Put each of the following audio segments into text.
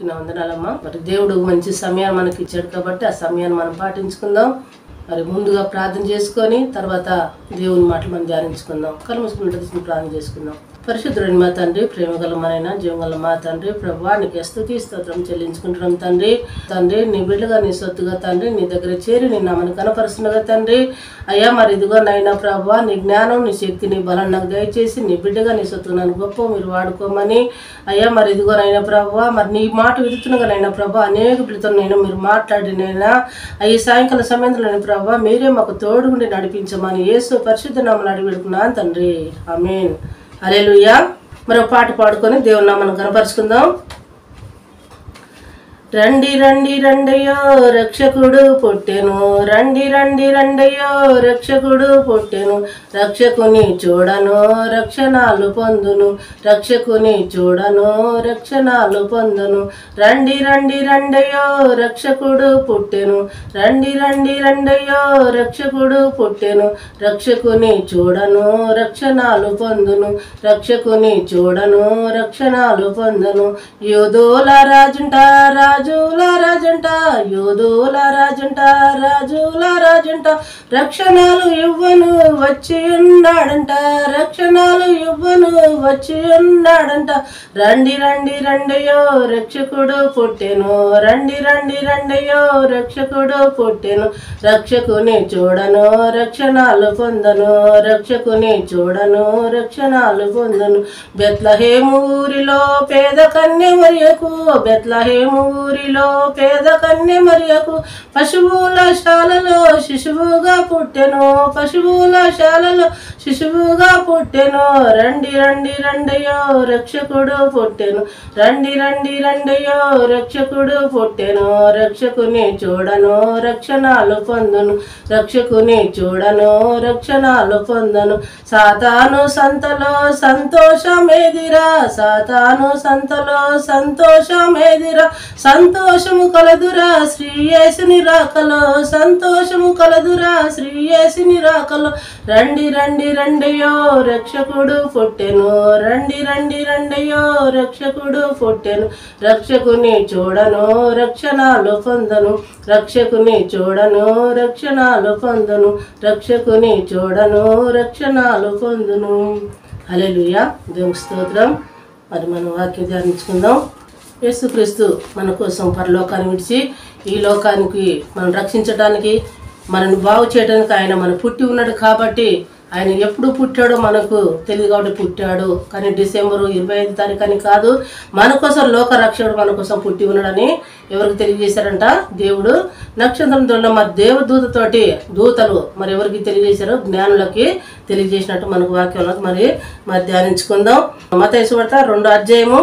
అందరికీ నా వందనాలమ్మా మరి దేవుడు మంచి సమయాన్ని మనకి ఇచ్చాడు కాబట్టి ఆ సమయాన్ని మనం పాటించుకుందాం మరి ముందుగా ప్రార్థన చేసుకొని తర్వాత దేవుని మాటలు మనం ధ్యానించుకుందాం కళ్ళు మూసుకుంటే ప్రార్థన చేసుకుందాం పరిశుద్ధుడిని మా తండ్రి ప్రేమ గల మనైనా జీవగల మా తండ్రి ప్రభా నీకు స్తుతి స్తోత్రం చెల్లించుకుంటున్నాం తండ్రి తండ్రి నీ బిడ్డగా నీ సొత్తుగా తండ్రి నీ దగ్గర చేరి నీ నామని కనపరుస్తున్నగా తండ్రి అయ్యా మరి ఇదిగో నైనా ప్రభా నీ జ్ఞానం నీ శక్తి నీ బలం నాకు దయచేసి నీ బిడ్డగా నీ సొత్తు నన్ను గొప్ప మీరు వాడుకోమని అయ్యా మరి ఇదిగో నైనా ప్రభా మరి నీ మాట విడుతున్నగా నైనా ప్రభా అనేక బిడ్డతో నేను మీరు మాట్లాడినైనా ఈ సాయంకాల సమయంలో నేను ప్రభా మీరే మాకు తోడుగుండి నడిపించమని యేసు పరిశుద్ధ నామలు అడిగి పెడుకున్నాను తండ్రి ఆమేన్ అలెలుయ్యా మరో పాట పాడుకొని దేవుని నామను కనపరుచుకుందాం రండి రండి రండయ్యో రక్షకుడు పుట్టెను రండి రండి రండయ్యో రక్షకుడు పుట్టెను రక్షకుని చూడను రక్షణాలు పొందును రక్షకుని చూడను రక్షణాలు పొందును రండి రండి రండయ్యో రక్షకుడు పుట్టెను రండి రండి రండయ్యో రక్షకుడు పుట్టెను రక్షకుని చూడను రక్షణాలు పొందును రక్షకుని చూడను రక్షణాలు పొందును యోధోల రాజుంట రాజుల రాజంట యోధుల రాజంట రాజుల రాజంట రక్షణాలు ఇవ్వను వచ్చి ఉన్నాడంట రక్షణాలు ఇవ్వను వచ్చి ఉన్నాడంట రండి రండి రండయ్యో రక్షకుడు పుట్టెను రండి రండి రండయ్యో రక్షకుడు పుట్టెను రక్షకుని చూడను రక్షణాలు పొందను రక్షకుని చూడను రక్షణాలు పొందను బెత్లహేము ఊరిలో పేద కన్య మరియకు బెత్లహేము ఊరిలో పేద కన్య మరియకు పశువుల శాలలో శిశువుగా పుట్టెను పశువుల శాలలో శిశువుగా పుట్టెను రండి రండి రండయ్యో రక్షకుడు పుట్టెను రండి రండి రండయ్యో రక్షకుడు పుట్టెను రక్షకుని చూడను రక్షణాలు పొందును రక్షకుని చూడను రక్షణాలు పొందను సాతాను సంతలో సంతోషమేదిరా సాతాను సంతలో సంతోషమేదిరా సంతోషము కలదురా శ్రీయేసుని రాకలో సంతోషము కలదురా శ్రీయేసుని రాకలో రండి రండి రండియో రక్షకుడు పుట్టెను రండి రండి రండియో రక్షకుడు పుట్టెను రక్షకుని చూడను రక్షణాలు పొందను రక్షకుని చూడను రక్షణాలు పొందను రక్షకుని చూడను రక్షణాలు పొందును హల్లెలూయా దేవుని స్తోత్రం మరి మనం వాక్యం ధ్యానించుకుందాం యేసుక్రీస్తు మన కోసం పరలోకాన్ని విడిచి ఈ లోకానికి మనం రక్షించడానికి మనల్ని బాగు చేయడానికి ఆయన మన పుట్టి ఉన్నాడు కాబట్టి ఆయన ఎప్పుడు పుట్టాడో మనకు తెలియదు కాబట్టి పుట్టాడు కానీ డిసెంబర్ ఇరవై ఐదు తారీఖు అని కాదు మన కోసం లోక రక్షకుడు మన కోసం పుట్టి ఉన్నాడని ఎవరికి తెలియజేశారంట దేవుడు నక్షత్రం దొల్ల మరి దేవదూతతోటి దూతలు మరి ఎవరికి తెలియజేశారో జ్ఞానులకి తెలియజేసినట్టు మనకు వాక్యంలో మరి మరి ధ్యానించుకుందాం మత వార్త రెండో అధ్యాయము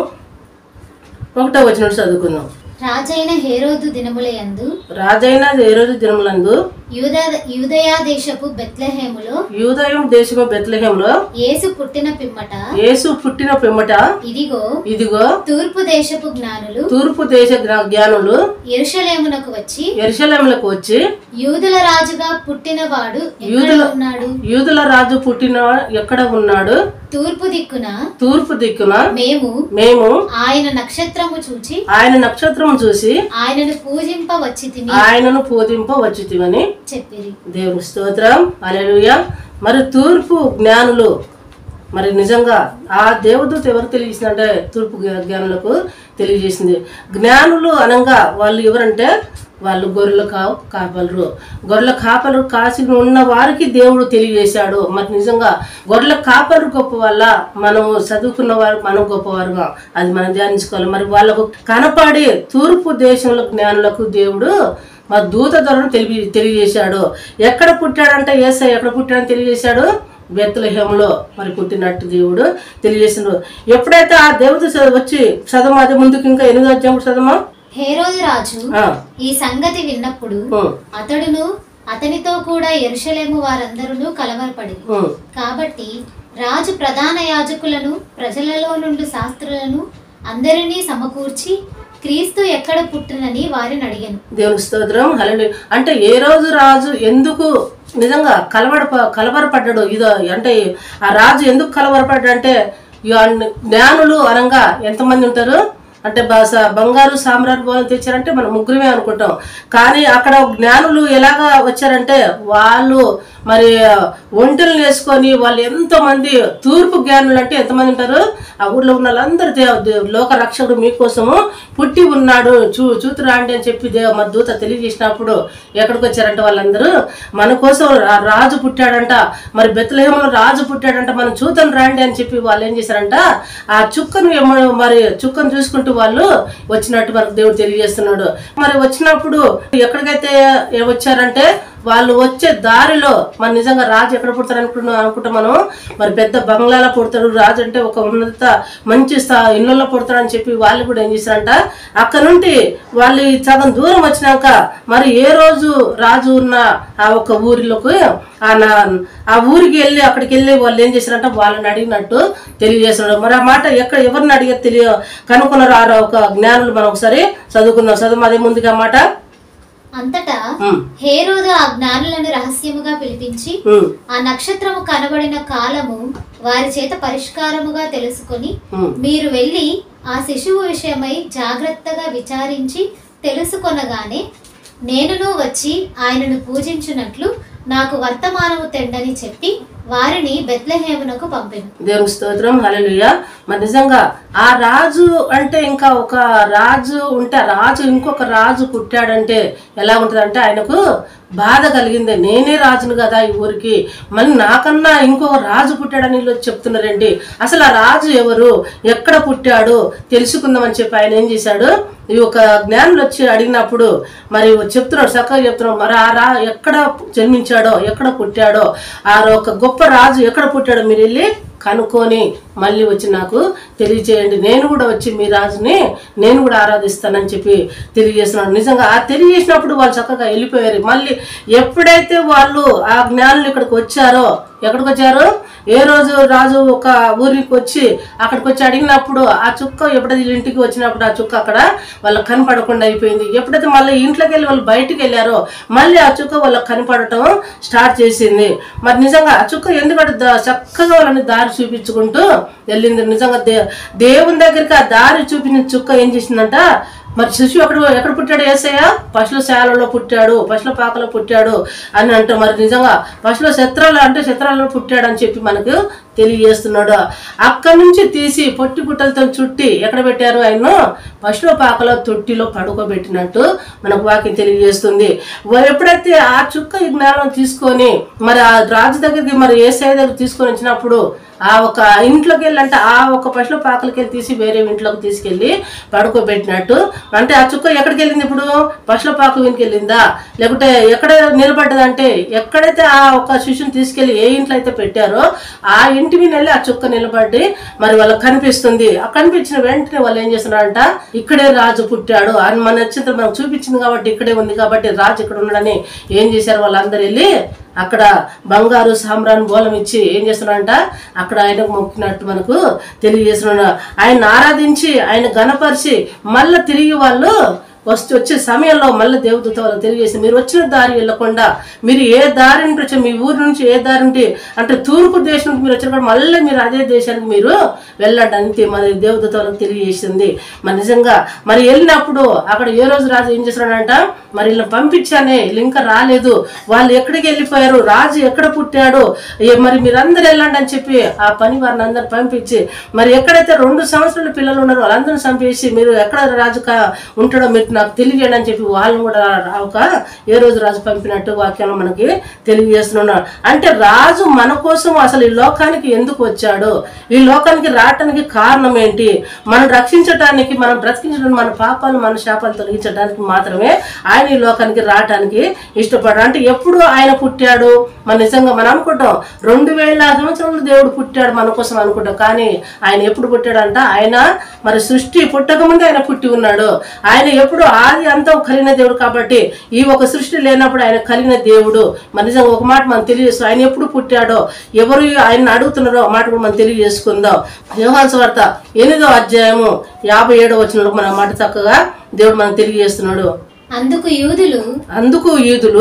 ఒకటో వచ్చిన చదువుకుందాం రాజైన హేరోదు దినములయందు రాజైన ఏ రోజు దినములందు యూద యూదయా దేశపు బెత్లెహేములో యూదయం దేశము బెత్లహేంలో యేసు పుట్టిన పిమ్మట యేసు పుట్టిన పిమ్మట ఇదిగో ఇదిగో తూర్పు దేశపు జ్ఞానులు తూర్పు దేశ జ్ఞా- జ్ఞానులు ఎరుషలేమునకు వచ్చి ఎరుషలేములకు వచ్చి యూదుల రాజుగా పుట్టినవాడు ఎక్కడ యూదుల- ఉన్నాడు యూదుల రాజు పుట్టిన ఎక్కడ ఉన్నాడు తూర్పు దిక్కున తూర్పు దిక్కున మేము మేము ఆయన నక్షత్రము చూచి ఆయన నక్షత్రం చూసి ఆయనను పూజింప వచ్చి తిని ఆయనను పూజింప వచ్చితివని చెప్పిరి దేవుని స్తోత్రం అలెలుయ మరి తూర్పు జ్ఞానులు మరి నిజంగా ఆ దేవదూత ఎవరు తెలియజేసిందంటే తూర్పు జ్ఞా- జ్ఞానులకు తెలియజేసింది జ్ఞానులు అనగా వాళ్ళు ఎవరంటే వాళ్ళు గొర్రెల కా కాపలరు గొర్రెల కాపలు కాసి ఉన్న వారికి దేవుడు తెలియజేశాడు మరి నిజంగా గొర్రెల కాపలు గొప్ప వల్ల మనం చదువుకున్న వారు మనం గొప్పవారుగా అది మనం ధ్యానించుకోవాలి మరి వాళ్ళకు కనపడి తూర్పు దేశంలో జ్ఞానులకు దేవుడు మా దూత ద్వారా తెలియ తెలియజేశాడు ఎక్కడ పుట్టాడంటే ఏసై ఎక్కడ పుట్టాడని తెలియజేశాడు బెత్తలహేములో మరి పుట్టినట్టు దేవుడు తెలియజేసిండు ఎప్పుడైతే ఆ దేవత చ- వచ్చి చదవమా అది ముందుకు ఇంకా ఎనిమిది అధ్యాయం చదవమా హేరోదు రాజు ఆ, ఈ సంగతి విన్నప్పుడు ఉమ్, అతడును అతనితో కూడా ఎరుషలేము వారందరూ కలవరపడి ఉమ్. కాబట్టి రాజు ప్రధాన యాజకులను ప్రజలలో నుండి శాస్త్రులను అందరినీ సమకూర్చి క్రీస్తు ఎక్కడ పుట్టినని వారిని అడిగాను దేవునికి స్తోత్రం హల్లెలూయా అంటే ఏ రోజు రాజు ఎందుకు నిజంగా కలవర కలవరపడ్డాడు ఇదో అంటే ఆ రాజు ఎందుకు కలవరపడ్డాడంటే ఇక జ్ఞానులు అనగా ఎంతమంది ఉంటారు అంటే బ- బంగారు సామ్రాట్ భవనం తెచ్చారంటే మనం ముగ్గురమే అనుకుంటాం కానీ అక్కడ జ్ఞానులు ఎలాగా వచ్చారంటే వాళ్ళు మరి ఒంటెలు వేసుకొని వాళ్ళు ఎంతో మంది తూర్పు జ్ఞానులు అంటే ఎంతమంది ఉంటారు ఆ ఊర్లో ఉన్న వాళ్ళందరూ దే- దే- లోక రక్షకుడు మీకోసము పుట్టి ఉన్నాడు చూ చూతురాండి అని చెప్పి దే మా దూత తెలియజేసినప్పుడు ఎక్కడికి వచ్చారంటే వాళ్ళందరూ మన కోసం రా- రాజు పుట్టాడంట మరి బెత్తలేహంలో రాజు పుట్టాడంట మనం చూద్దాం రాండి అని చెప్పి వాళ్ళు ఏం చేశారంట ఆ చుక్కను ఏమో మరి చుక్కను చూసుకుంటూ వాళ్ళు వచ్చినట్టు మనకు దేవుడు తెలియజేస్తున్నాడు మరి వచ్చినప్పుడు ఎక్కడికైతే ఏ- వచ్చారంటే వాళ్ళు వచ్చే దారిలో మరి నిజంగా రాజు ఎక్కడ పుడతారు అనుకుంటున్నాం అనుకుంటాం మనం మరి పెద్ద బంగ్లాలో పుడతాడు రాజు అంటే ఒక ఉన్నత మంచి స్థా ఇళ్ళల్లో పుడతాడని చెప్పి వాళ్ళు కూడా ఏం చేశారంట అక్కడ నుండి వాళ్ళు ఈ సగం దూరం వచ్చినాక మరి ఏ రోజు రాజు ఉన్న ఆ ఒక ఊరిలోకి ఆ నా- ఆ ఊరికి వెళ్ళి అక్కడికి వెళ్ళి వాళ్ళు ఏం చేశారంట వాళ్ళని అడిగినట్టు తెలియజేస్తున్నాడు మరి ఆ మాట ఎక్కడ ఎవరిని అడిగే తెలియ కనుక్కున్నారు ఆ ఒక జ్ఞానులు మనం ఒకసారి చదువుకుందాం చదువు అదే ముందుగా మాట అంతటా ఉమ్, హేరోదు ఆ జ్ఞానులను రహస్యముగా పిలిపించి ఉమ్, ఆ నక్షత్రము కనబడిన కాలము వారి చేత పరిష్కారముగా తెలుసుకొని ఉమ్. మీరు వెళ్ళి ఆ శిశువు విషయమై జాగ్రత్తగా విచారించి తెలుసుకొనగానే నేనును వచ్చి ఆయనను పూజించున్నట్లు నాకు వర్తమానము తెండని చెప్పి వారిని బెత్లహేమునకు పంపెను దేవునికి స్తోత్రం హల్లెలూయా మరి నిజంగా ఆ రాజు అంటే ఇంకా ఒక రాజు ఉంటే ఆ రాజు ఇంకొక రాజు పుట్టాడంటే ఎలా ఉంటుందంటే ఆయనకు బాధ కలిగింది నేనే రాజును కదా ఈ ఊరికి మళ్ళీ నాకన్నా ఇంకొక రాజు పుట్టాడని వీళ్ళు వచ్చి చెప్తున్నారండి అసలు ఆ రాజు ఎవరు ఎక్కడ పుట్టాడు తెలుసుకుందామని చెప్పి ఆయన ఏం చేశాడు ఈ ఒక జ్ఞానులు వచ్చి అడిగినప్పుడు మరి చెప్తున్నాడు చక్కగా చెప్తున్నాడు మరి ఆ రా ఎక్కడ జన్మించాడో ఎక్కడ పుట్టాడో ఆ ఒక గొప్ప రాజు ఎక్కడ పుట్టాడో మీరు వెళ్ళి కనుక్కొని మళ్ళీ వచ్చి నాకు తెలియజేయండి నేను కూడా వచ్చి మీ రాజుని నేను కూడా ఆరాధిస్తానని చెప్పి తెలియజేస్తున్నాడు నిజంగా ఆ తెలియజేసినప్పుడు వాళ్ళు చక్కగా వెళ్ళిపోయారు మళ్ళీ ఎప్పుడైతే వాళ్ళు ఆ జ్ఞానులు ఇక్కడికి వచ్చారో ఎక్కడికి వచ్చారు ఏ రోజు రాజు ఒక ఊరికి వచ్చి అక్కడికి వచ్చి అడిగినప్పుడు ఆ చుక్క ఎప్పుడైతే వీళ్ళ ఇంటికి వచ్చినప్పుడు ఆ చుక్క అక్కడ వాళ్ళకి కనపడకుండా అయిపోయింది ఎప్పుడైతే మళ్ళీ ఇంట్లోకి వెళ్ళి వాళ్ళు బయటికి వెళ్ళారో మళ్ళీ ఆ చుక్క వాళ్ళకి కనపడటం స్టార్ట్ చేసింది మరి నిజంగా ఆ చుక్క ఎందుకంటే దా- చక్కగా వాళ్ళని దారి చూపించుకుంటూ వెళ్ళింది నిజంగా దే దేవుని దగ్గరికి ఆ దారి చూపించిన చుక్క ఏం చేసిందంట మరి శిశువు ఎక్కడ ఎక్కడ పుట్టాడు ఏసయ్య పశుల శాలలో పుట్టాడు పశుల పాకలో పుట్టాడు అని అంటాం మరి నిజంగా పశుల శత్రాలు అంటే శత్రాలలో పుట్టాడు అని చెప్పి మనకు తెలియజేస్తున్నాడు అక్కడి నుంచి తీసి పొట్టి పుట్టలతో చుట్టి ఎక్కడ పెట్టారు ఆయన పశుల పాకలో తొట్టిలో పడుకోబెట్టినట్టు మనకు వాక్యం తెలియజేస్తుంది వా- ఎప్పుడైతే ఆ చుక్క ఈ జ్ఞానం తీసుకొని మరి ఆ రాజు దగ్గరికి మరి ఏసఐ దగ్గర తీసుకొని వచ్చినప్పుడు ఆ ఒక ఇంట్లోకి వెళ్ళి అంటే ఆ ఒక పశుల పాకలకి వెళ్ళి తీసి వేరే ఇంట్లోకి తీసుకెళ్ళి పడుకోబెట్టినట్టు అంటే ఆ చుక్క ఎక్కడికి వెళ్ళింది ఇప్పుడు పశుల పాక వెనుక వెళ్ళిందా లేకుంటే ఎక్కడ నిలబడ్డదంటే ఎక్కడైతే ఆ ఒక శిశువుని తీసుకెళ్లి ఏ ఇంట్లో అయితే పెట్టారో ఆ ఇంటి మీద వెళ్ళి ఆ చుక్క నిలబడి మరి వాళ్ళకి కనిపిస్తుంది ఆ కనిపించిన వెంటనే వాళ్ళు ఏం చేస్తున్నారంట ఇక్కడే రాజు పుట్టాడు అని మన నక్షత్రం మనకు చూపించింది కాబట్టి ఇక్కడే ఉంది కాబట్టి రాజు ఇక్కడ ఉన్నాడని ఏం చేశారు వాళ్ళందరూ వెళ్ళి అక్కడ బంగారు సాంబ్రాన్ని బోలం ఇచ్చి ఏం చేస్తున్నాడంట అక్కడ ఆయనకు మొక్కినట్టు మనకు తెలియజేస్తున్నాడు ఆయన ఆరాధించి ఆయన గణపరిచి మళ్ళీ తిరిగి వాళ్ళు వస్తూ వచ్చే సమయంలో మళ్ళీ దేవదూత వాళ్ళకి తెలియజేసి మీరు వచ్చిన దారి వెళ్ళకుండా మీరు ఏ దారి నుండి వచ్చారు మీ ఊరి నుంచి ఏ దారి నుండి అంటే తూర్పు దేశం నుంచి మీరు వచ్చిన మళ్ళీ మీరు అదే దేశానికి మీరు వెళ్ళండి అంతే మరి దేవదూత వాళ్ళకి తెలియజేసింది మరి నిజంగా మరి వెళ్ళినప్పుడు అక్కడ ఏ రోజు రాజు ఏం చేస్తున్నాడంట మరి వీళ్ళని పంపించానే వీళ్ళు ఇంకా రాలేదు వాళ్ళు ఎక్కడికి వెళ్ళిపోయారు రాజు ఎక్కడ పుట్టాడు ఏ మరి మీరందరూ వెళ్ళండి అని చెప్పి ఆ పని వారిని అందరు పంపించి మరి ఎక్కడైతే రెండు సంవత్సరాల పిల్లలు ఉన్నారో వాళ్ళందరూ చంపేసి మీరు ఎక్కడ రాజు కా- ఉంటాడో మీరు నాకు తెలియజేయండి అని చెప్పి వాళ్ళని కూడా ఒక ఏ రోజు రాజు పంపినట్టు వాక్యంలో మనకి తెలియజేస్తున్నాడు అంటే రాజు మన కోసం అసలు ఈ లోకానికి ఎందుకు వచ్చాడు ఈ లోకానికి రావటానికి కారణం ఏంటి మనం రక్షించటానికి మనం బ్రతికించడానికి మన పాపాలు మన శాపాలు తొలగించడానికి మాత్రమే ఆయన ఈ లోకానికి రావటానికి ఇష్టపడ్డాడు అంటే ఎప్పుడు ఆయన పుట్టాడు మన నిజంగా మనం అనుకుంటాం రెండు వేల సంవత్సరంలో దేవుడు పుట్టాడు మన కోసం అనుకుంటాం కానీ ఆయన ఎప్పుడు పుట్టాడంట ఆయన మరి సృష్టి పుట్టకముందే ఆయన పుట్టి ఉన్నాడు ఆయన ఎప్పుడు ఆది అంతం కలిగిన దేవుడు కాబట్టి ఈ ఒక సృష్టి లేనప్పుడు ఆయన కలిగిన దేవుడు మరి నిజంగా ఒక మాట మనం తెలియజేస్తాం ఆయన ఎప్పుడు పుట్టాడో ఎవరు ఆయన అడుగుతున్నారో ఆ మాట కూడా మనం తెలియజేసుకుందాం యోహాన్స్ వార్త ఎనిమిదో అధ్యాయము యాభై ఏడో వచ్చిన మన మాట చక్కగా దేవుడు మనకు తెలియజేస్తున్నాడు అందుకు యూదులు అందుకు యూదులు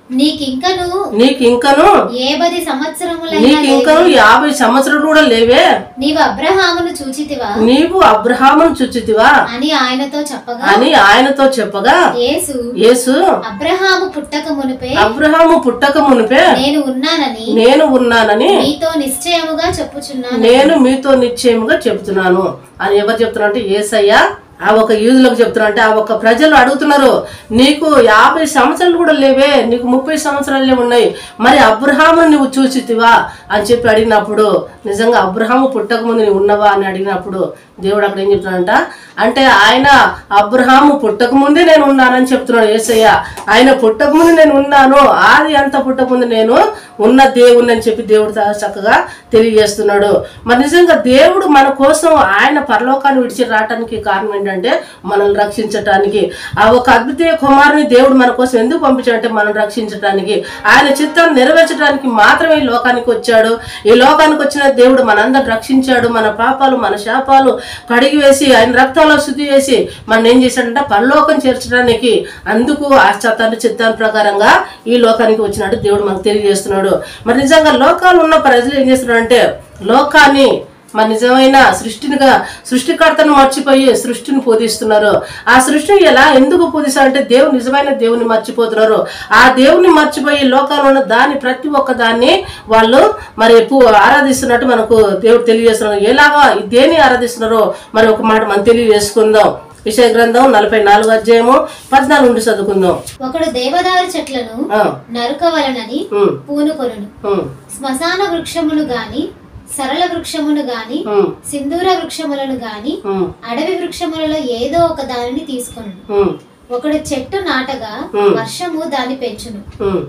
నీకింకను నీకు ఇంకను ఏ పది సంవత్సరములైనా నీకు ఇంకను యాభై సంవత్సరాలు కూడా లేవే నీవు అబ్రహామును చూచితివా నీవు అబ్రహామును చుచ్చితివా అని ఆయనతో చెప్పగా అని ఆయనతో చెప్పగా యేసు యేసు అబ్రహాము పుట్టక మునిపే అబ్రహాము పుట్టక మునిపే నేను ఉన్నానని నేను ఉన్నానని నీతో నిశ్చయముగా చెప్పుచున్నాను నేను మీతో నిశ్చయముగా చెప్తున్నాను అని ఎవరు చెప్తున్నారు అంటే ఏసయ్య ఆ ఒక యూదులకు చెప్తున్నారు అంటే ఆ ఒక ప్రజలు అడుగుతున్నారు నీకు యాభై సంవత్సరాలు కూడా లేవే నీకు ముప్పై సంవత్సరాలే ఉన్నాయి మరి అబ్రహాము నువ్వు చూసితివా అని చెప్పి అడిగినప్పుడు నిజంగా అబ్రహాము పుట్టక ముందు నీవు ఉన్నవా అని అడిగినప్పుడు దేవుడు అక్కడ ఏం చెప్తున్నాడంట అంటే ఆయన అబ్రహాము పుట్టక ముందే నేను ఉన్నానని చెప్తున్నాడు ఏసయ్య ఆయన పుట్టక ముందు నేను ఉన్నాను ఆది అంత పుట్టక ముందు నేను ఉన్న దేవుణ్ణి అని చెప్పి దేవుడు తా- చక్కగా తెలియజేస్తున్నాడు మరి నిజంగా దేవుడు మన కోసం ఆయన పరలోకాన్ని విడిచి రావటానికి కారణం ఏంటంటే మనల్ని రక్షించటానికి ఆ ఒక అద్వితీయ కుమారుని దేవుడు మన కోసం ఎందుకు పంపించాడంటే మనల్ని రక్షించటానికి ఆయన చిత్తాన్ని నెరవేర్చడానికి మాత్రమే ఈ లోకానికి వచ్చాడు ఈ లోకానికి వచ్చిన దేవుడు మనందరిని రక్షించాడు మన పాపాలు మన శాపాలు కడిగి వేసి ఆయన రక్తంలో శుద్ధి చేసి మనం ఏం చేశాడంటే పరలోకం చేర్చడానికి అందుకు ఆ తండ్రి చిత్తాన్ని ప్రకారంగా ఈ లోకానికి వచ్చినట్టు దేవుడు మనకు తెలియజేస్తున్నాడు మరి నిజంగా లోకాలు ఉన్న ప్రజలు ఏం చేస్తున్నారంటే లోకాన్ని మరి నిజమైన సృష్టినిగా సృష్టికర్తను మర్చిపోయి సృష్టిని పూజిస్తున్నారు ఆ సృష్టిని ఎలా ఎందుకు పూజిస్తారంటే దేవుడు నిజమైన దేవుని మర్చిపోతున్నారు ఆ దేవుని మర్చిపోయి లోకంలో ఉన్న దాన్ని ప్రతి ఒక్క దాన్ని వాళ్ళు మరి పూ ఆరాధిస్తున్నట్టు మనకు దేవుడు తెలియజేస్తున్నారు ఎలాగా దేన్ని ఆరాధిస్తున్నారో మరి ఒక మాట మనం తెలియజేసుకుందాం విషయ గ్రంథం నలభై నాలుగు అధ్యాయము పద్నాలుగు నుండి చదువుకుందాం ఒకడు దేవదారు చెట్లను ఆ, నరుకవలనని ఉమ్, పూనుకొనును ఉమ్, శ్మశాన వృక్షమును గాని సరళ వృక్షమును గాని ఉమ్, సింధూర వృక్షములను గాని ఉమ్, అడవి వృక్షములలో ఏదో ఒక దానిని తీసుకొను ఉమ్, ఒకడు చెట్టు నాటగా Hmm. వర్షము దాన్ని పెంచును ఉమ్,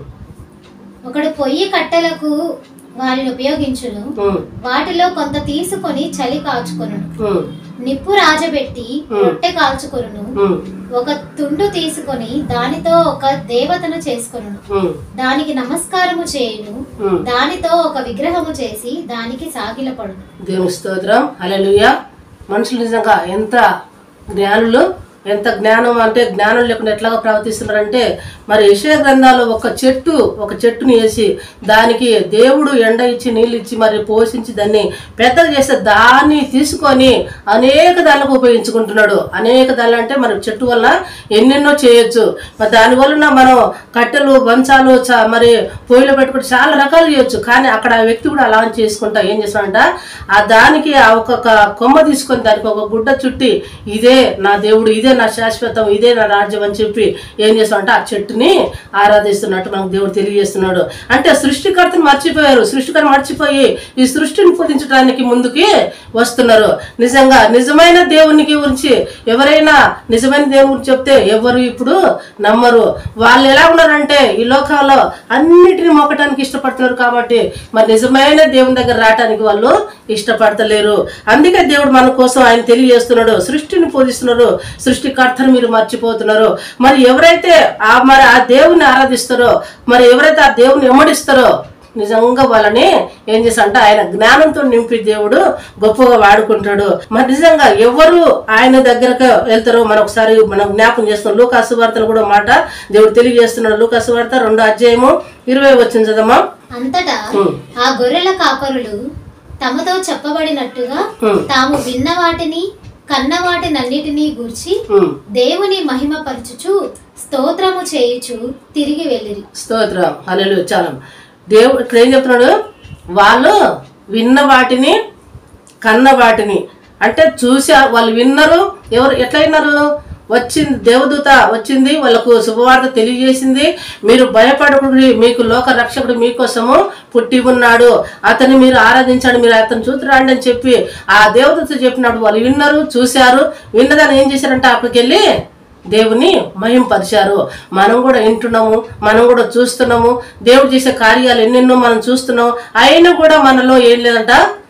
ఒకడు పొయ్యి కట్టెలకు వారిని ఉపయోగించును ఉమ్, వాటిలో కొంత తీసుకొని చలి కాచుకొనును ఉమ్, నిప్పు రాజబెట్టి రొట్టె కాల్చుకొనును ఉమ్, ఒక తుండు తీసుకొని దానితో ఒక దేవతను చేసుకొనును ఉమ్, దానికి నమస్కారము చేయును ఉమ్. దానితో ఒక విగ్రహము చేసి దానికి సాగిలపడును దేవుని స్తోత్రం హల్లెలూయా మనుషులు నిజంగా ఎంత జ్ఞానులు ఎంత జ్ఞానం అంటే జ్ఞానం లేకుండా ఎట్లాగా ప్రవర్తిస్తున్నారంటే మరి విషయ గ్రంథాలు ఒక చెట్టు ఒక చెట్టుని వేసి దానికి దేవుడు ఎండ ఇచ్చి నీళ్ళు ఇచ్చి మరి పోషించి దాన్ని పెద్దగా చేస్తే దాన్ని తీసుకొని అనేక దానికి ఉపయోగించుకుంటున్నాడు అనేక దానిలో అంటే మరి చెట్టు వల్ల ఎన్నెన్నో చేయొచ్చు మరి దాని వలన మనం కట్టెలు బంచాలు చ- మరి పొయ్యిలో పెట్టుకుని చాలా రకాలు చేయొచ్చు కానీ అక్కడ ఆ వ్యక్తి కూడా అలా చేసుకుంటా ఏం చేస్తాడంట ఆ దానికి ఆ ఒక్కొక్క కొమ్మ తీసుకొని దానికి ఒక గుడ్డ చుట్టి ఇదే నా దేవుడు ఇదే నా శాశ్వతం ఇదే నా రాజ్యం అని చెప్పి ఏం చేస్తాడంటే ఆ చెట్టుని ఆరాధిస్తున్నట్టు మనకు దేవుడు తెలియజేస్తున్నాడు అంటే సృష్టికర్తను మర్చిపోయారు సృష్టికర్త మర్చిపోయి ఈ సృష్టిని పూజించడానికి ముందుకి వస్తున్నారు నిజంగా నిజమైన దేవునికి గురించి ఎవరైనా నిజమైన దేవుని గురించి చెప్తే ఎవరు ఇప్పుడు నమ్మరు వాళ్ళు ఎలా ఉన్నారంటే ఈ లోకంలో అన్నిటిని మొక్కటానికి ఇష్టపడుతున్నారు కాబట్టి మరి నిజమైన దేవుని దగ్గర రావటానికి వాళ్ళు ఇష్టపడతలేరు అందుకే దేవుడు మన కోసం ఆయన తెలియజేస్తున్నాడు సృష్టిని పూజిస్తున్నారు సృష్టికర్తను మీరు మర్చిపోతున్నారు మరి ఎవరైతే ఆ మరి ఆ దేవుని ఆరాధిస్తారో మరి ఎవరైతే ఆ దేవుని ఎమ్మడిస్తారో నిజంగా వాళ్ళని ఏం చేస్తారంటే ఆయన జ్ఞానంతో నింపి దేవుడు గొప్పగా వాడుకుంటాడు మరి నిజంగా ఎవరు ఆయన దగ్గరకు వెళ్తారో మనం ఒకసారి మనం జ్ఞాపం చేస్తాం లూకాసు వార్తలు కూడా మాట దేవుడు తెలియజేస్తున్నాడు లూకాసు వార్త రెండో అధ్యాయము ఇరవై వచ్చింది చదమ్మా అంతటా ఆ గొర్రెల కాపరులు తమతో చెప్పబడినట్టుగా ఉమ్, తాము విన్న వాటిని కన్న వాటినన్నిటినీ గూర్చి ఉమ్. దేవుని మహిమపరచుచు స్తోత్రము చేయుచు తిరిగి వెళ్ళిరి స్తోత్రం హల్లెలూయా చాలా దేవుడు ఇక్కడ ఏం చెప్తున్నాడు వాళ్ళు విన్న వాటిని కన్న వాటిని అంటే చూసి వాళ్ళు విన్నారు ఎవరు ఎట్లా విన్నారు వచ్చింది దేవదూత వచ్చింది వాళ్ళకు శుభవార్త తెలియజేసింది మీరు భయపడకుడి మీకు లోక రక్షకుడు మీకోసము పుట్టి ఉన్నాడు అతన్ని మీరు ఆరాధించండి మీరు అతను చూతురాండి అని చెప్పి ఆ దేవదూత చెప్పినప్పుడు వాళ్ళు విన్నారు చూశారు విన్నదాన్ని ఏం చేశారంటే అక్కడికి వెళ్ళి దేవుని మహింపరిచారు మనం కూడా వింటున్నాము మనం కూడా చూస్తున్నాము దేవుడు చేసే కార్యాలు ఎన్నెన్నో మనం చూస్తున్నాము అయినా కూడా మనలో ఏం లేదంట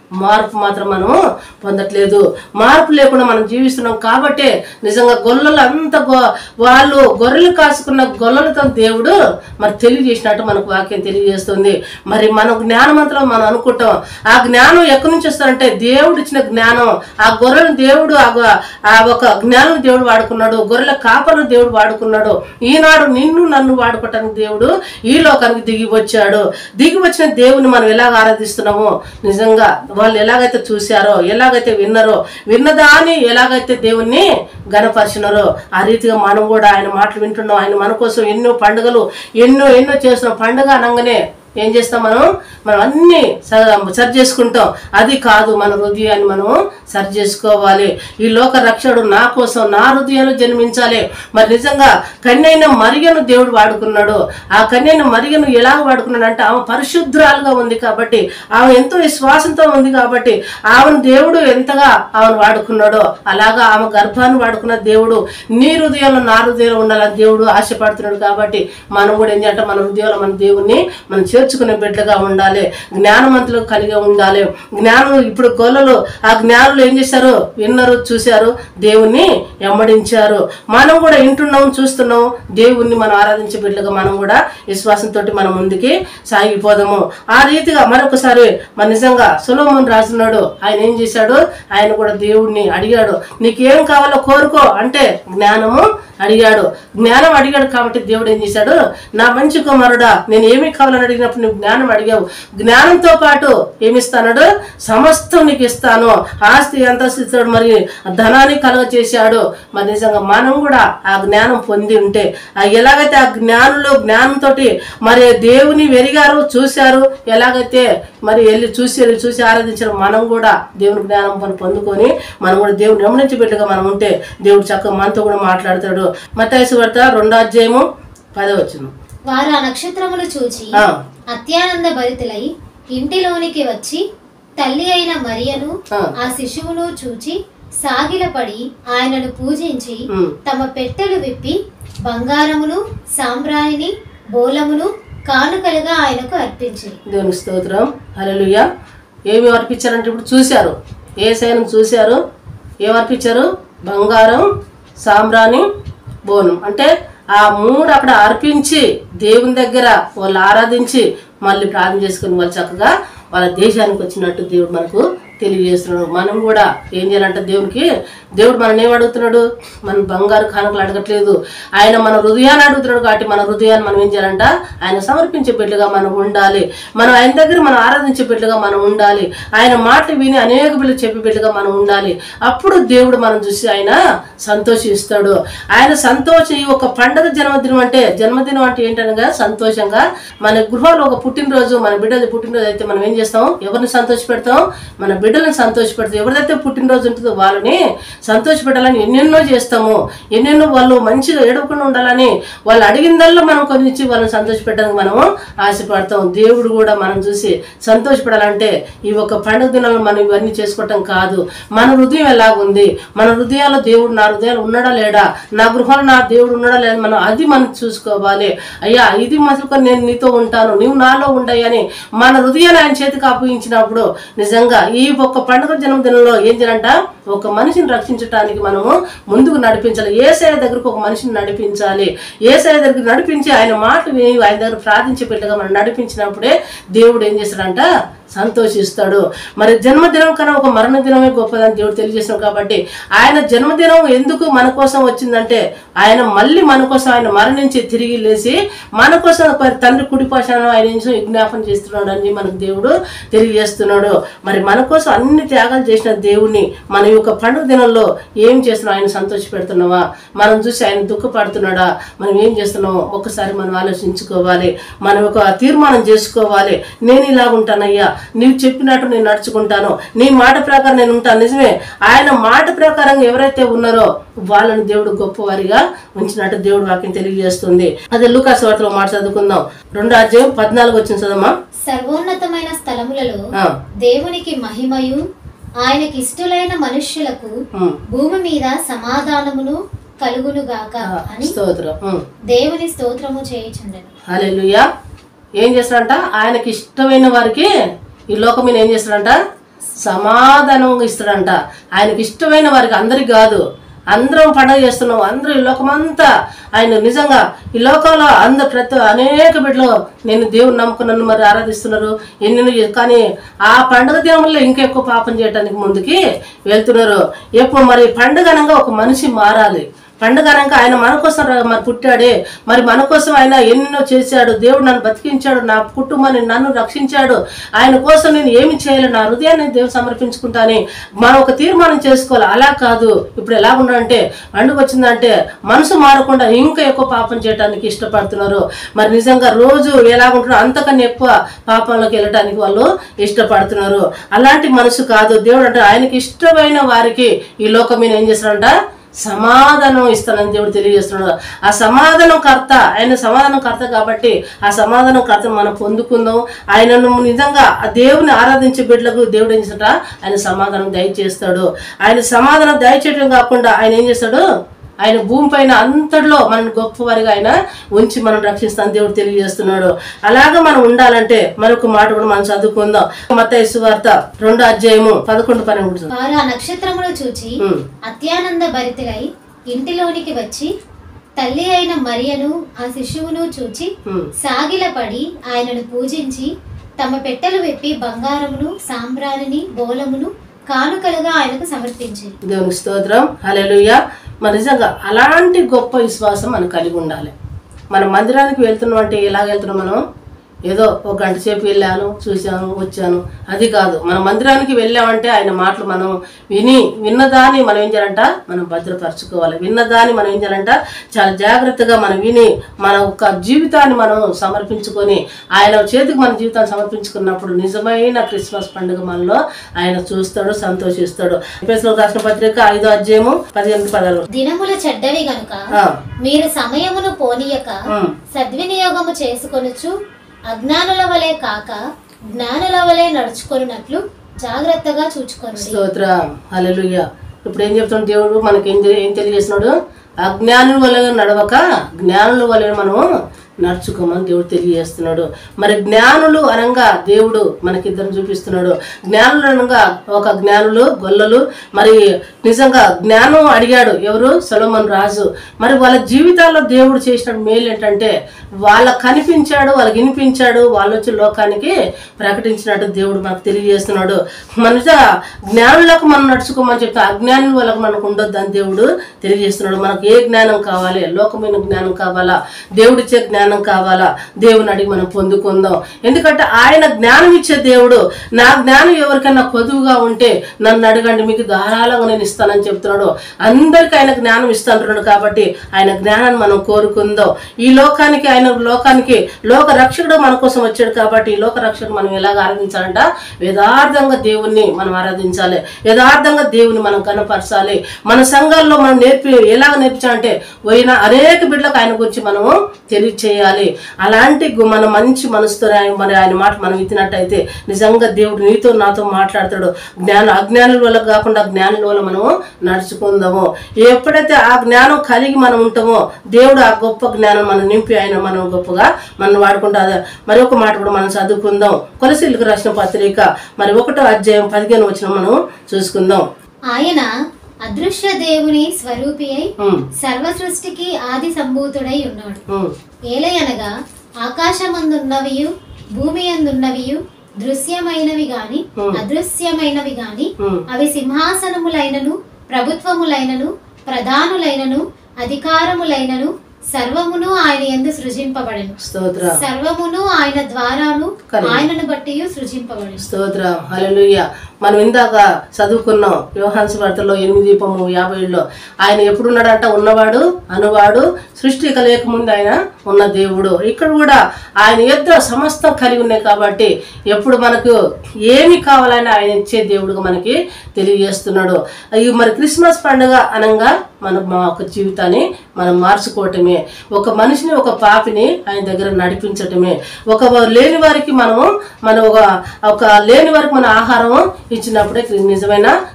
మార్పు మాత్రం మనం పొందట్లేదు మార్పు లేకుండా మనం జీవిస్తున్నాం కాబట్టే నిజంగా గొల్లలు అంత గొ- వాళ్ళు గొర్రెలు కాసుకున్న గొల్లలతో దేవుడు మరి తెలియజేసినట్టు మనకు వాక్యం తెలియజేస్తుంది మరి మన జ్ఞానమంతరం మనం అనుకుంటాం ఆ జ్ఞానం ఎక్కడి నుంచి వస్తారంటే దేవుడు ఇచ్చిన జ్ఞానం ఆ గొర్రెలను దేవుడు ఆ గొ- ఆ ఒక జ్ఞానం దేవుడు వాడుకున్నాడు గొర్రెల కాపలను దేవుడు వాడుకున్నాడు ఈనాడు నిన్ను నన్ను వాడుకోవటానికి దేవుడు ఈ లోకానికి దిగి వచ్చాడు దిగి వచ్చిన దేవుని మనం ఎలాగ ఆరాధిస్తున్నామో నిజంగా వాళ్ళు ఎలాగైతే చూశారో ఎలాగైతే విన్నారో విన్నదాన్ని ఎలాగైతే దేవుణ్ణి గనపరిచినారో ఆ రీతిగా మనం కూడా ఆయన మాటలు వింటున్నాం ఆయన మన కోసం ఎన్నో పండుగలు ఎన్నో ఎన్నో చేస్తున్నాం పండుగ అనగానే ఏం చేస్తాం మనం మనం అన్ని స- సరి చేసుకుంటాం అది కాదు మన హృదయాన్ని మనం సరి చేసుకోవాలి ఈ లోక రక్షకుడు నా కోసం నా హృదయంలో జన్మించాలి మరి నిజంగా కన్యైన మరియను దేవుడు వాడుకున్నాడు ఆ కన్యైన మరియను ఎలా వాడుకున్నాడు అంటే ఆమె పరిశుద్ధురాలుగా ఉంది కాబట్టి ఆమె ఎంతో విశ్వాసంతో ఉంది కాబట్టి ఆమెను దేవుడు ఎంతగా ఆమెను వాడుకున్నాడో అలాగా ఆమె గర్భాన్ని వాడుకున్న దేవుడు నీ హృదయంలో నా హృదయంలో ఉండాలని దేవుడు ఆశపడుతున్నాడు కాబట్టి మనం కూడా ఏం చేయాలంటే మన హృదయంలో మన దేవుణ్ణి మనం చేర్చుకునే బిడ్డగా ఉండాలి జ్ఞానవంతులు కలిగి ఉండాలి జ్ఞానం ఇప్పుడు గొల్లలు ఆ జ్ఞానులు ఏం చేశారు విన్నారు చూశారు దేవుణ్ణి ఎమ్మడించారు మనం కూడా వింటున్నాం చూస్తున్నాం దేవుణ్ణి మనం ఆరాధించే బిడ్డగా మనం కూడా విశ్వాసంతో మనం ముందుకి సాగిపోదాము ఆ రీతిగా మరొకసారి మన నిజంగా సులోమన్ రాస్తున్నాడు ఆయన ఏం చేశాడు ఆయన కూడా దేవుణ్ణి అడిగాడు నీకేం కావాలో కోరుకో అంటే జ్ఞానము అడిగాడు జ్ఞానం అడిగాడు కాబట్టి దేవుడు ఏం చేశాడు నా మంచి కుమారుడా నేను ఏమి కావాలని అడిగినప్పుడు నువ్వు జ్ఞానం అడిగావు జ్ఞానంతో పాటు ఏమి ఇస్తాడు సమస్తం నీకు ఇస్తాను ఆస్తి అంతస్తు ఇస్తాడు మరి ధనాన్ని కలుగ చేశాడు మరి నిజంగా మనం కూడా ఆ జ్ఞానం పొంది ఉంటే ఆ ఎలాగైతే ఆ జ్ఞానంలో జ్ఞానంతో మరి దేవుని వెరిగారు చూశారు ఎలాగైతే మరి వెళ్ళి చూసి వెళ్ళి చూసి ఆరాధించారు మనం కూడా దేవుని జ్ఞానం మనం పొందుకొని మనం కూడా దేవుని గమనించి బిడ్డగా మనం ఉంటే దేవుడు చక్కగా మనతో కూడా మాట్లాడతాడు మతాయసు వార్త రెండో అధ్యాయము పదవచ్చును వారు ఆ నక్షత్రములు చూచి ఆ, అత్యానంద భరితులై ఇంటిలోనికి వచ్చి తల్లి అయిన మరియను ఆ, ఆ శిశువును చూచి సాగిలపడి ఆయనను పూజించి ఉమ్. తమ పెట్టెలు విప్పి బంగారమును సాంబ్రాణిని బోలమును కానుకలుగా ఆయనకు అర్పించి దేవునికి స్తోత్రం హల్లెలూయా ఏమి అర్పించారంటే ఇప్పుడు చూశారు ఏ సైనం చూశారు ఏం అర్పించారు బంగారం సాంబ్రాణి బోనం అంటే ఆ మూడు అక్కడ అర్పించి దేవుని దగ్గర వాళ్ళు ఆరాధించి మళ్ళీ ప్రార్థన చేసుకుని వాళ్ళు చక్కగా వాళ్ళ దేశానికి వచ్చినట్టు దేవుడు మనకు తెలియజేస్తున్నాడు మనం కూడా ఏం చేయాలంటే దేవునికి దేవుడు మనం ఏం అడుగుతున్నాడు మన బంగారు కానుకలు అడగట్లేదు ఆయన మన హృదయాన్ని అడుగుతున్నాడు కాబట్టి మన హృదయాన్ని మనం ఏం చేయాలంట ఆయన సమర్పించే బిడ్డగా మనం ఉండాలి మనం ఆయన దగ్గర మనం ఆరాధించే బిడ్డగా మనం ఉండాలి ఆయన మాటలు విని అనేక బిడ్డలు చెప్పే బిడ్డగా మనం ఉండాలి అప్పుడు దేవుడు మనం చూసి ఆయన సంతోషిస్తాడు ఆయన సంతోషం ఈ ఒక పండగ జన్మదినం అంటే జన్మదినం అంటే ఏంటనగా సంతోషంగా మన గృహంలో ఒక పుట్టినరోజు మన బిడ్డది పుట్టినరోజు అయితే మనం ఏం చేస్తాం ఎవరిని సంతోష పెడతాం మన బిడ్డలను సంతోషపెడతాం ఎవరిదైతే పుట్టినరోజు ఉంటుందో వాళ్ళని సంతోషపెట్టాలని ఎన్నెన్నో చేస్తాము ఎన్నెన్నో వాళ్ళు మంచిగా ఏడవకుండా ఉండాలని వాళ్ళు అడిగిందల్లా మనం కొన్ని ఇచ్చి వాళ్ళని సంతోషపెట్టడానికి మనము ఆశపడతాం దేవుడు కూడా మనం చూసి సంతోషపడాలంటే ఈ ఒక పండుగ దినాలు మనం ఇవన్నీ చేసుకోవటం కాదు మన హృదయం ఎలాగుంది మన హృదయాల్లో దేవుడు నా హృదయాలు ఉన్నాడా లేడా నా గృహంలో నా దేవుడు ఉన్నాడా లేదా మనం అది మనం చూసుకోవాలి అయ్యా ఇది మసలుకొని నేను నీతో ఉంటాను నీవు నాలో ఉండయ్యని మన హృదయాన్ని ఆయన చేతికి అప్పగించినప్పుడు నిజంగా ఈ ఒక్క పండుగ జన్మదినంలో ఏం చేయాలంట ఒక మనిషిని రక్షించడానికి మనము ముందుకు నడిపించాలి ఏసఐ దగ్గరకు ఒక మనిషిని నడిపించాలి ఏసఐ దగ్గరికి నడిపించి ఆయన మాటలు విని ఆయన దగ్గర ప్రార్థించే బిడ్డగా మనం నడిపించినప్పుడే దేవుడు ఏం చేస్తాడంట సంతోషిస్తాడు మరి జన్మదినం కన్నా ఒక మరణ దినమే గొప్పదని దేవుడు తెలియజేస్తున్నాడు కాబట్టి ఆయన జన్మదినం ఎందుకు మన కోసం వచ్చిందంటే ఆయన మళ్ళీ మన కోసం ఆయన మరణించి తిరిగి లేచి మన కోసం మరి తండ్రి కుడిపాశాను ఆయన ఏం చేసి విజ్ఞాపన చేస్తున్నాడు అని మనకు దేవుడు తెలియజేస్తున్నాడు మరి మన కోసం అన్ని త్యాగాలు చేసిన దేవుణ్ణి మన యొక్క పండుగ దినంలో ఏం చేస్తున్నాం ఆయన సంతోష పెడుతున్నావా మనం చూసి ఆయన దుఃఖపడుతున్నాడా మనం ఏం చేస్తున్నామో ఒక్కసారి మనం ఆలోచించుకోవాలి మనం ఒక తీర్మానం చేసుకోవాలి నేను ఇలా ఉంటానయ్యా నీవు చెప్పినట్టు నేను నడుచుకుంటాను నీ మాట ప్రకారం నేను ఉంటాను నిజమే ఆయన మాట ప్రకారం ఎవరైతే ఉన్నారో వాళ్ళని దేవుడు గొప్పవారిగా ఉంచినట్టు దేవుడు వాక్యం తెలియజేస్తుంది అదే లూకాస్ వార్తలో మాట చదువుకుందాం రెండో అధ్యాయం పద్నాలుగు వచ్చిన చదమ్మా సర్వోన్నతమైన స్థలములలో ఆ, దేవునికి మహిమయు ఆయనకి ఇష్టలైన మనుష్యులకు ఉమ్, భూమి మీద సమాధానమును కలుగునుగాక ఆ, అని స్తోత్రం ఉమ్. దేవుని స్తోత్రము చేయుచుండెను హల్లెలూయా ఏం చేస్తాడంట ఆయనకి ఇష్టమైన వారికి ఈ లోకం మీద ఏం చేస్తాడంట సమాధానం ఇస్తాడంట ఆయనకి ఇష్టమైన వారికి అందరికి కాదు అందరం పండగ చేస్తున్నాం అందరూ ఈ లోకమంతా ఆయన నిజంగా ఈ లోకంలో అందరు ప్రతి అనేక బిడ్డలు నేను దేవుని నమ్ముకున్నాను మరి ఆరాధిస్తున్నారు ఎన్నెన్నో చే- కానీ ఆ పండుగ దినంలో ఇంకా ఎక్కువ పాపం చేయడానికి ముందుకి వెళ్తున్నారు ఎప్పుడు మరి పండుగ అనగా ఒక మనిషి మారాలి పండుగ అనగా ఆయన మన కోసం రా- మరి పుట్టాడే మరి మన కోసం ఆయన ఎన్నెన్నో చేశాడు దేవుడు నన్ను బతికించాడు నా కుటుంబాన్ని నన్ను రక్షించాడు ఆయన కోసం నేను ఏమి చేయాలి నా హృదయాన్ని దేవుడు సమర్పించుకుంటాని మనం ఒక తీర్మానం చేసుకోవాలి అలా కాదు ఇప్పుడు ఎలా ఉండాలంటే పండుగ వచ్చిందంటే మనసు మారకుండా ఇంకా ఎక్కువ పాపం చేయడానికి ఇష్టపడుతున్నారు మరి నిజంగా రోజు ఎలా ఉంటున్నారో అంతకన్నా ఎక్కువ పాపంలోకి వెళ్ళడానికి వాళ్ళు ఇష్టపడుతున్నారు అలాంటి మనసు కాదు దేవుడు అంటే ఆయనకి ఇష్టమైన వారికి ఈ లోకం మీద ఏం చేస్తాడంట సమాధానం ఇస్తానని దేవుడు తెలియజేస్తున్నాడు ఆ సమాధానం కర్త ఆయన సమాధానం కర్త కాబట్టి ఆ సమాధానం కర్తను మనం పొందుకుందాం ఆయనను నిజంగా ఆ దేవుని ఆరాధించే బిడ్డలకు దేవుడు ఏం చేస్తాడ ఆయన సమాధానం దయచేస్తాడు ఆయన సమాధానం దయచేయడం కాకుండా ఆయన ఏం చేస్తాడు ఆయన భూమి పైన అంతటిలో మనం గొప్పవారిగా ఆయన ఉంచి మనం రక్షిస్తాను దేవుడు తెలియజేస్తున్నాడు అలాగా మనం ఉండాలంటే మరొక మాట కూడా మనం చదువుకుందాం మత వార్త రెండో అధ్యాయము పదకొండు పన్నెండు వారు ఆ నక్షత్రమును చూచి ఉమ్. అత్యానంద భరితులై ఇంటిలోనికి వచ్చి తల్లి అయిన మరియను ఆ శిశువును చూచి ఉమ్. సాగిలపడి ఆయనను పూజించి తమ పెట్టెలు విప్పి బంగారమును సాంబ్రాణిని బోలమును కానుకలుగా ఆయనకు సమర్పించింది దేవునికి స్తోత్రం హల్లెలూయా మరి నిజంగా అలాంటి గొప్ప విశ్వాసం మనం కలిగి ఉండాలి మన మందిరానికి వెళ్తున్నాం అంటే ఎలాగ వెళ్తున్నాం మనం ఏదో ఒక గంట సేపు వెళ్ళాను చూశాను వచ్చాను అది కాదు మన మందిరానికి వెళ్ళామంటే ఆయన మాటలు మనం విని విన్నదాన్ని మనం ఏం చేయాలంట మనం భద్రపరచుకోవాలి విన్నదాన్ని మనం ఏం చేయాలంట చాలా జాగ్రత్తగా మనం విని మన యొక్క జీవితాన్ని మనం సమర్పించుకొని ఆయన చేతికి మన జీవితాన్ని సమర్పించుకున్నప్పుడు నిజమైన క్రిస్మస్ పండుగ మనలో ఆయన చూస్తాడు సంతోషిస్తాడు ఎఫెసీయులకు రాసిన పత్రిక ఐదో అధ్యాయము పదిహేను పదాలు దినముల చెడ్డవి గనుక ఆ, మీరు సమయమును పోనీయక ఉమ్. సద్వినియోగము చేసుకొనుచు అజ్ఞానుల వలె కాక జ్ఞానుల వలె నడుచుకొనున్నట్లు జాగ్రత్తగా చూచుకోండి స్తోత్రం హల్లెలూయా ఇప్పుడు ఏం చెప్తున్నాడు దేవుడు మనకి ఏం తెలి- ఏం తెలియజేస్తున్నాడు అజ్ఞానుల వల్ల నడవక జ్ఞానుల వల్ల మనము నడుచుకోమని దేవుడు తెలియజేస్తున్నాడు మరి జ్ఞానులు అనగా దేవుడు మనకిద్దరు చూపిస్తున్నాడు జ్ఞానులు అనగా ఒక జ్ఞానులు గొల్లలు మరి నిజంగా జ్ఞానం అడిగాడు ఎవరు సొలమన్ రాజు మరి వాళ్ళ జీవితాల్లో దేవుడు చేసిన మేలు ఏంటంటే వాళ్ళకు కనిపించాడు వాళ్ళకి వినిపించాడు వాళ్ళు వచ్చి లోకానికి ప్రకటించినట్టు దేవుడు మనకు తెలియజేస్తున్నాడు మన జ్ఞానులకు మనం నడుచుకోమని చెప్తే అజ్ఞానుల వాళ్ళకు మనకు ఉండొద్దని దేవుడు తెలియజేస్తున్నాడు మనకు ఏ జ్ఞానం కావాలి లోకమైన జ్ఞానం కావాలా దేవుడిచ్చే జ్ఞానం కావాలా దేవుని అడిగి మనం పొందుకుందాం ఎందుకంటే ఆయన జ్ఞానం ఇచ్చే దేవుడు నా జ్ఞానం ఎవరికైనా కొదువుగా ఉంటే నన్ను అడగండి మీకు ధారాళంగా నేను ఇస్తానని చెప్తున్నాడు అందరికీ ఆయన జ్ఞానం ఇస్తాంటున్నాడు కాబట్టి ఆయన జ్ఞానాన్ని మనం కోరుకుందాం ఈ లోకానికి ఆయన లోకానికి లోక రక్షకుడు మన కోసం వచ్చాడు కాబట్టి ఈ లోక రక్షకుడు మనం ఎలాగ ఆరాధించాలంట యథార్థంగా దేవుణ్ణి మనం ఆరాధించాలి యథార్థంగా దేవుని మనం కనపరచాలి మన సంఘాల్లో మనం నేర్పి ఎలాగ నేర్పించాలంటే పోయిన అనేక బిడ్డలకు ఆయన గురించి మనము తెలియచేయాలి అలాంటి గు- మన మంచి మనసుతో ఆయన మరి ఆయన మాట మనం ఇచ్చినట్టయితే నిజంగా దేవుడు నీతో నాతో మాట్లాడతాడు జ్ఞాన అజ్ఞానుల వల్ల కాకుండా జ్ఞానుల వల్ల మనము నడుచుకుందాము ఎప్పుడైతే ఆ జ్ఞానం కలిగి మనం ఉంటామో దేవుడు ఆ గొప్ప జ్ఞానం మనం నింపి ఆయన మనం గొప్పగా మనం వాడుకుంటా మరి ఒక మాట కూడా మనం చదువుకుందాం కొలసీలకు రాసిన పత్రిక మరి ఒకటో అధ్యాయం పదిహేను వచ్చిన మనం చూసుకుందాం ఆయన అదృశ్య దేవుని స్వరూపి అయి ఉమ్, సర్వ సృష్టికి ఆది సంభూతుడై ఉన్నాడు ఉమ్, ఏలయనగా ఆకాశమందున్నవియు భూమి అందున్నవియు దృశ్యమైనవి గాని Hmm. అదృశ్యమైనవి గాని ఉమ్. అవి సింహాసనములైనను ప్రభుత్వములైనను ప్రధానులైనను అధికారములైనను సర్వమును ఆయన ఎందు సృజింపబడెను స్తోత్ర సర్వమును ఆయన ద్వారాను కలిగి. ఆయనను బట్టి సృజింపబడెను స్తోత్రం హల్లెలూయా మనం ఇందాక చదువుకున్నాం యోహాన్స్ వార్తలో ఎనిమిది దీపము యాభైలో ఆయన ఎప్పుడున్నాడంట ఉన్నవాడు అనువాడు సృష్టి కలయకముందు ఆయన ఉన్న దేవుడు ఇక్కడ కూడా ఆయన యుద్ధ సమస్తం కలిగి ఉన్నాయి కాబట్టి ఎప్పుడు మనకు ఏమి కావాలని ఆయన ఇచ్చే దేవుడుగా మనకి తెలియజేస్తున్నాడు ఈ మరి క్రిస్మస్ పండుగ అనగా మనం మా యొక్క జీవితాన్ని మనం మార్చుకోవటమే ఒక మనిషిని ఒక పాపిని ఆయన దగ్గర నడిపించటమే ఒక లేని వారికి మనము మన ఒక ఒక లేని వారికి మన ఆహారం ఇచ్చినప్పుడే క్రి- నిజమైన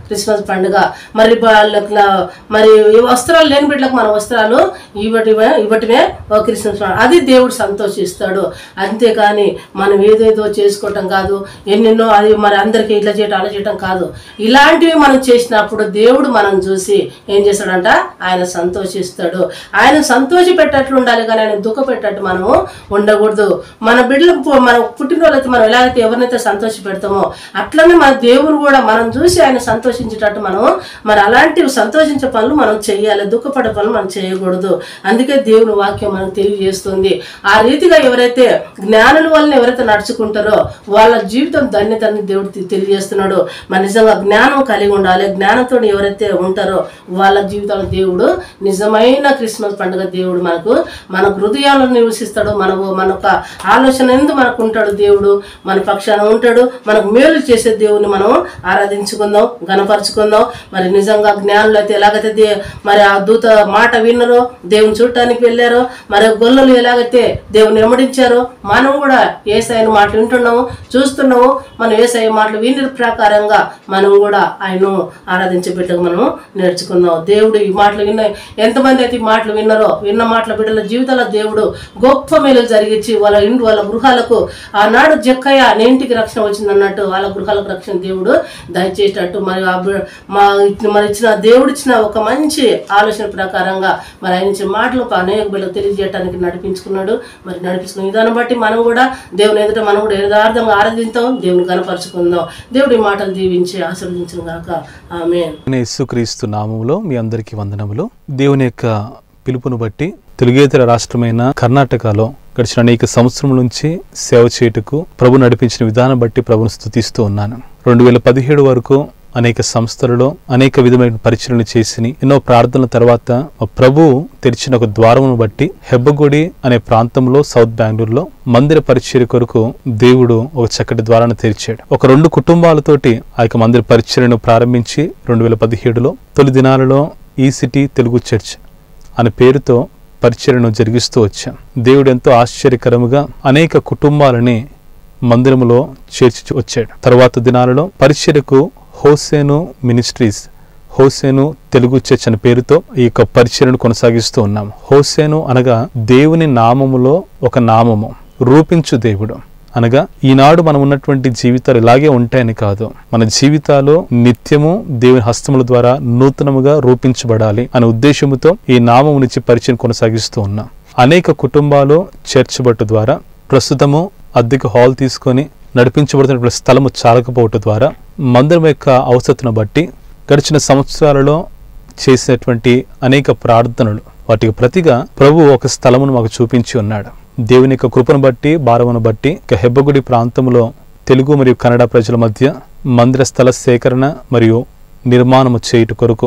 క్రిస్మస్ పండుగ మరి వాళ్ళకి లా- మరి ఈ వస్త్రాలు లేని బిడ్డలకు మన వస్త్రాలు ఇవ్వటమే ఇవ్వటమే ఒక క్రిస్మస్ పండుగ అది దేవుడు సంతోషిస్తాడు అంతేకాని మనం ఏదేదో చేసుకోవటం కాదు ఎన్నెన్నో అది మరి అందరికీ ఇట్లా చేయటం అలా చేయటం కాదు ఇలాంటివి మనం చేసినప్పుడు దేవుడు మనం చూసి ఏం చేస్తాడంట ఆయన సంతోషిస్తాడు ఆయన సంతోష పెట్టట్లు ఉండాలి కానీ ఆయన దుఃఖ పెట్టట్టు మనము ఉండకూడదు మన బిడ్డలకు పు- మన పుట్టినరోజైతే మనం ఎలాగైతే ఎవరినైతే సంతోష పెడతామో అట్లనే మన దేవుడు కూడా మనం చూసి ఆయన సంతోషించేటట్టు మనం మరి అలాంటివి సంతోషించే పనులు మనం చేయాలి దుఃఖపడే పనులు మనం చేయకూడదు అందుకే దేవుని వాక్యం మనకు తెలియజేస్తుంది ఆ రీతిగా ఎవరైతే జ్ఞానుల వలన ఎవరైతే నడుచుకుంటారో వాళ్ళ జీవితం ధన్యతని దేవుడు తె- తెలియజేస్తున్నాడు మన నిజంగా జ్ఞానం కలిగి ఉండాలి జ్ఞానంతో ఎవరైతే ఉంటారో వాళ్ళ జీవితంలో దేవుడు నిజమైన క్రిస్మస్ పండుగ దేవుడు మనకు మన హృదయాలను నివసిస్తాడు మన మన ఒక ఆలోచన ఎందు మనకు ఉంటాడు దేవుడు మన పక్షాన ఉంటాడు మనకు మేలు చేసే దేవుని మనం ఆరాధించుకుందాం గణపరుచుకుందాం మరి నిజంగా జ్ఞానులు అయితే ఎలాగైతే దే మరి ఆ దూత మాట విన్నారో దేవుని చూడటానికి వెళ్ళారో మరి గొల్లలు ఎలాగైతే దేవుని వెంబడించారో మనం కూడా ఏసైన మాటలు వింటున్నాము చూస్తున్నాము మనం ఏసఐ మాటలు విని ప్రకారంగా మనం కూడా ఆయన్ను ఆరాధించే బిడ్డకు మనము నేర్చుకుందాం దేవుడు ఈ మాటలు విన్న ఎంతమంది అయితే ఈ మాటలు విన్నారో విన్న మాటల బిడ్డల జీవితాల దేవుడు గొప్ప మేలు జరిగించి వాళ్ళ ఇంటి వాళ్ళ గృహాలకు ఆనాడు జక్కయ్య నేంటికి రక్షణ వచ్చింది అన్నట్టు వాళ్ళ గృహాలకు రక్షణ దేవుడు దయచేసేటట్టు మరి ఆ బి- మా ఇచ్చిన- మరి ఇచ్చిన దేవుడు ఇచ్చిన ఒక మంచి ఆలోచన ప్రకారంగా మరి ఆయన ఇచ్చిన మాటలు ఒక అనేక బిడ్డలకు తెలియజేయడానికి నడిపించుకున్నాడు మరి నడిపించుకున్న విధానం బట్టి మనం కూడా దేవుని ఎదుట మనం కూడా యథార్థంగా ఆరాధిస్తాం దేవుని కనపరుచుకుందాం దేవుడి మాటలు దీవించి ఆశీర్వదించిన గాక ఆమె నేను యేసుక్రీస్తు నామములో మీ అందరికీ వందనములు దేవుని యొక్క పిలుపును బట్టి తెలుగేతర రాష్ట్రమైన కర్ణాటకలో గడిచిన అనేక సంవత్సరం నుంచి సేవ చేయుటకు ప్రభు నడిపించిన విధానం బట్టి ప్రభును స్థుతిస్తూ ఉన్నాను రెండు వేల పదిహేడు వరకు అనేక సంస్థలలో అనేక విధమైన పరిచయలు చేసి ఎన్నో ప్రార్థనల తర్వాత మా ప్రభు తెరిచిన ఒక ద్వారమును బట్టి హెబ్బగుడి అనే ప్రాంతంలో సౌత్ బెంగళూరులో మందిర పరిచర్య కొరకు దేవుడు ఒక చక్కటి ద్వారాన్ని తెరిచాడు ఒక రెండు కుటుంబాలతోటి ఆ యొక్క మందిర పరిచర్యను ప్రారంభించి రెండు వేల పదిహేడులో తొలి దినాలలో ఈ సిటీ తెలుగు చర్చ్ అనే పేరుతో పరిచర్యను జరిగిస్తూ వచ్చాం దేవుడు ఎంతో ఆశ్చర్యకరముగా అనేక కుటుంబాలని మందిరములో చేర్చి వచ్చాడు తర్వాత దినాలలో పరిచర్యకు Hosanna ministries Hosanna Telugu church అనే పేరుతో ఈ యొక్క పరిచర్యను కొనసాగిస్తూ ఉన్నాం హోసేను అనగా దేవుని నామములో ఒక నామము రూపించు దేవుడు అనగా ఈనాడు మనం ఉన్నటువంటి జీవితాలు ఇలాగే ఉంటాయని కాదు మన జీవితాలు నిత్యము దేవుని హస్తముల ద్వారా నూతనముగా రూపించబడాలి అనే ఉద్దేశముతో ఈ నామము నుంచి పరిచయం కొనసాగిస్తూ ఉన్నాం అనేక కుటుంబాలు చర్చ్ బట్టు ద్వారా ప్రస్తుతము అద్దెకు హాల్ తీసుకొని నడిపించబడుతున్న స్థలము చాలకపోవటం ద్వారా మందిరం యొక్క అవసరతను బట్టి గడిచిన సంవత్సరాలలో చేసినటువంటి అనేక ప్రార్థనలు వాటికి ప్రతిగా ప్రభు ఒక స్థలమును మాకు చూపించి ఉన్నాడు దేవుని యొక్క కృపను బట్టి భారమును బట్టి ఇక హెబ్బగుడి ప్రాంతంలో తెలుగు మరియు కన్నడ ప్రజల మధ్య మందిర స్థల సేకరణ మరియు నిర్మాణము చేయుట కొరకు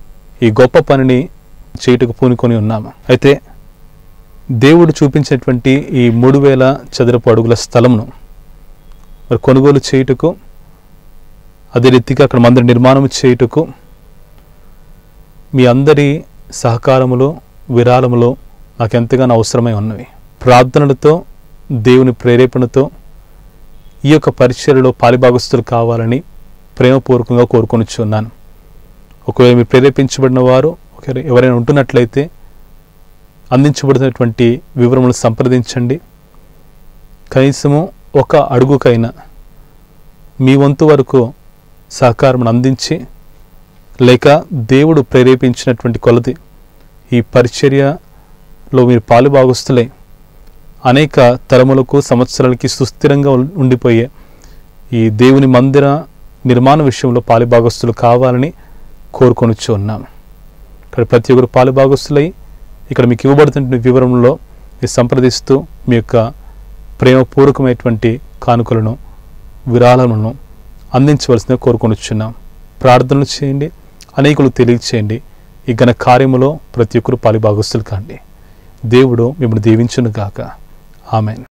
ఈ గొప్ప పనిని చేయుటకు పూనుకొని ఉన్నాము అయితే దేవుడు చూపించినటువంటి ఈ మూడు వేల చదరపు అడుగుల స్థలమును మరి కొనుగోలు చేయుటకు అదే రీతిగా అక్కడ మందిర నిర్మాణం చేయుటకు మీ అందరి సహకారములో విరాళములో నాకు ఎంతగానో అవసరమై ఉన్నవి ప్రార్థనలతో దేవుని ప్రేరేపణతో ఈ యొక్క పరిచర్యలో పాలిభాగస్తులు కావాలని ప్రేమపూర్వకంగా కోరుకొనిచున్నాను ఒకవేళ మీరు ప్రేరేపించబడిన వారు ఒకవేళ ఎవరైనా ఉంటున్నట్లయితే అందించబడినటువంటి వివరములు సంప్రదించండి కనీసము ఒక అడుగుకైనా మీ వంతు వరకు సహకారం అందించి లేక దేవుడు ప్రేరేపించినటువంటి కొలది ఈ పరిచర్యలో మీరు పాలుభాగస్తులై అనేక తరములకు సంవత్సరాలకి సుస్థిరంగా ఉం- ఉండిపోయే ఈ దేవుని మందిర నిర్మాణ విషయంలో పాలుభాగస్తులు కావాలని కోరుకొనిచ్చు ఉన్నాము ఇక్కడ ప్రతి ఒక్కరు పాలుభాగస్తులై ఇక్కడ మీకు ఇవ్వబడుతున్న వివరంలో మీరు సంప్రదిస్తూ మీ యొక్క ప్రేమపూర్వకమైనటువంటి కానుకలను విరాళములను అందించవలసిందిగా కోరుకొనిచున్నాం ప్రార్థనలు చేయండి అనేకులు తెలియచేయండి ఈ ఘన కార్యములో ప్రతి ఒక్కరు పాలిభాగస్తులు కాండి దేవుడు మిమ్మల్ని దీవించును గాక ఆమెన్